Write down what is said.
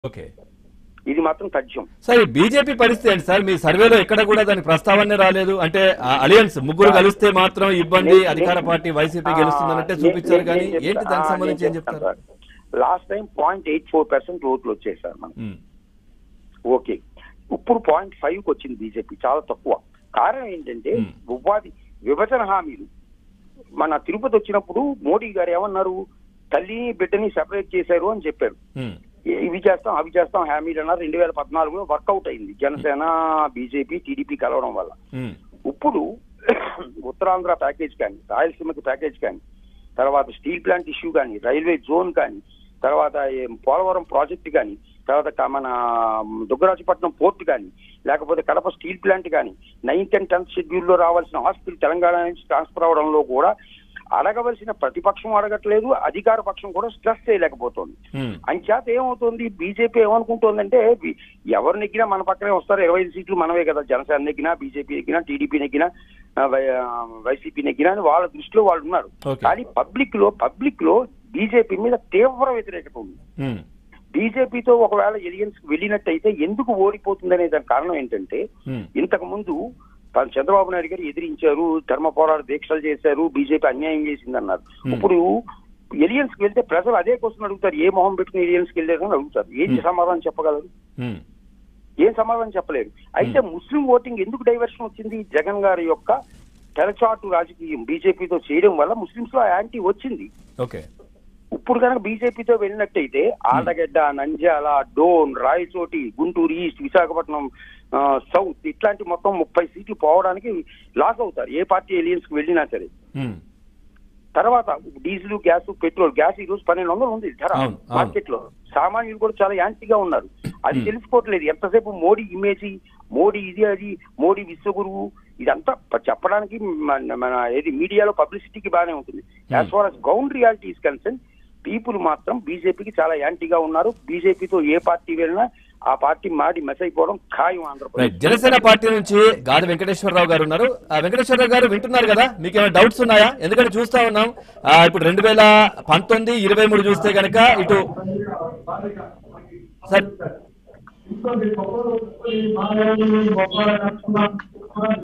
Okay ఇది మాత్రం తథ్యం సార్ ఈ బీజేపీ పరిస్థితి ఏంటి సార్ మీ సర్వేలో ఎక్కడ కూడా దాని ప్రస్తావనే రాలేదు అంటే ఆ అలయన్స్ ముగ్గురు కలిస్తే మాత్రం ఇబ్బంది అధికార పార్టీ వైసీపీ గెలుస్తుందనంటే చూపించారు కానీ ఏంటి దానికి సంబంధించి ఏం చెప్తారు last time point eight four percent ఓట్లు వచ్చాయి సార్ మనకు ఉమ్, ఓకే ఇప్పుడు పాయింట్ ఫైవ్ కి వచ్చింది బీజేపీ చాలా తక్కువ కారణం ఏంటంటే Hmm. ఉపాధి విభజన హామీలు మన తిరుపతి వచ్చినప్పుడు మోడీ గారు ఏమన్నారు తల్లిని బిడ్డని సెపరేట్ చేశారు అని చెప్పారు ఉమ్, ఇవి చేస్తాం అవి చేస్తాం హామీలు అన్నారు రెండు వేల పద్నాలుగులో వర్కౌట్ అయింది జనసేన బీజేపీ టీడీపీ కలవడం వల్ల ఉమ్, ఇప్పుడు ఉత్తరాంధ్ర ప్యాకేజ్ కానీ రాయలసీమకి ప్యాకేజ్ కానీ తర్వాత స్టీల్ ప్లాంట్ ఇష్యూ కానీ రైల్వే జోన్ కానీ తర్వాత ఈ పోలవరం ప్రాజెక్ట్ కానీ తర్వాత క- మన దుగ్గరాజపట్నం పోర్ట్ కానీ లేకపోతే కడప స్టీల్ ప్లాంట్ కానీ నైన్త్ అండ్ టెన్త్ షెడ్యూల్లో రావాల్సిన హాస్పిటల్ తెలంగాణ నుంచి ట్రాన్స్ఫర్ అవడంలో కూడా అడగవలసిన ప్రతిపక్షం అడగట్లేదు అధికార పక్షం కూడా స్ట్రెస్ చేయలేకపోతుంది ఉమ్, అంచేత ఏమవుతుంది బీజేపీ ఏమనుకుంటోందంటే బి- ఎవరు నెగ్గినా మన పక్కనే వస్తారు ఇరవై ఐదు సీట్లు మనవే కదా జనసేన నెగ్గినా బీజేపీ నెగ్గినా టీడీపీ నెగ్గినా ఆ, వై- ఆ, వైసీపీ నెగ్గినా అని వాళ్ళ దృష్టిలో వాళ్ళు ఉన్నారు Okay. కానీ పబ్లిక్ లో పబ్లిక్ లో బీజేపీ మీద తీవ్ర వ్యతిరేకత ఉంది ఉమ్, బీజేపీతో ఒకవేళ ఎలియన్స్ వెళ్ళినట్టయితే ఎందుకు ఓడిపోతుందనే దాని కారణం ఏంటంటే ఉమ్, ఇంతకు ముందు ప- చంద్రబాబు నాయుడు గారు ఎదిరించారు ధర్మ పోరాట దీక్షలు చేశారు బీజేపీ అన్యాయం చేసిందన్నారు Hmm. ఇప్పుడు ఎలియన్స్ కి వెళ్తే ప్రజలు అదే క్వశ్చన్ అడుగుతారు ఏ మొహం పెట్టుకుని ఎలియన్స్ కి వెళ్ళారు అని అడుగుతారు ఏంటి Hmm. సమాధానం చెప్పగలరు ఉమ్, ఏం సమాధానం చెప్పలేరు అయితే ముస్లిం ఓటింగ్ ఎందుకు డైవర్షన్ వచ్చింది జగన్ గారి యొక్క తెరచాటు రాజకీయం బీజేపీతో చేయడం వల్ల ముస్లింస్ లో యాంటీ వచ్చింది ఓకే ఇప్పుడు కనుక బీజేపీతో వెళ్ళినట్టయితే ఆళ్ళగడ్డ నంద్యాల డోన్ రాయచోటి గుంటూరు ఈస్ట్ విశాఖపట్నం ఆ, సౌత్ ఇట్లాంటి మొత్తం ముప్పై సీట్లు పోవడానికి లాస్ అవుతారు ఏ పార్టీ ఎలియన్స్ కి వెళ్ళినా సరే ఉమ్, తర్వాత డీజిల్ గ్యాస్ పెట్రోల్ గ్యాస్ ఈ రోజు పన్నెండు వందలు ఉంది ధర అవును, అవును. మార్కెట్ లో సామాన్యులు కూడా చాలా యాంటీగా ఉన్నారు అది Hmm. తెలుసుకోవట్లేదు ఎంతసేపు మోడీ ఇమేజ్ మోడీ ఇది అది మోడీ విశ్వగురువు ఇదంతా ప- చెప్పడానికి మన మన ఏది మీడియాలో పబ్లిసిటీకి బాగానే ఉంటుంది as far as ground reality is concern people మాత్రం బీజేపీకి చాలా యాంటీగా ఉన్నారు బీజేపీతో ఏ పార్టీ వెళ్ళినా ఆ పార్టీ మాడి మెస్ అయిపోవడం ఖాయం రైట్ ఆంధ్రప్రదేశ్ జనసేన పార్టీ నుంచి గాది వెంకటేశ్వరరావు గారు ఉన్నారు ఆ వెంకటేశ్వరరావు గారు వింటున్నారు కదా మీకు ఏమైనా డౌట్స్ ఉన్నాయా ఎందుకంటే చూస్తా ఉన్నాం ఆ, ఇప్పుడు రెండు వేల పంతొమ్మిది ఇరవై మూడు చూస్తే కనుక ఇటు సార్ ఇంకొకటి గొప్ప గొప్ప మానవులు గొప్ప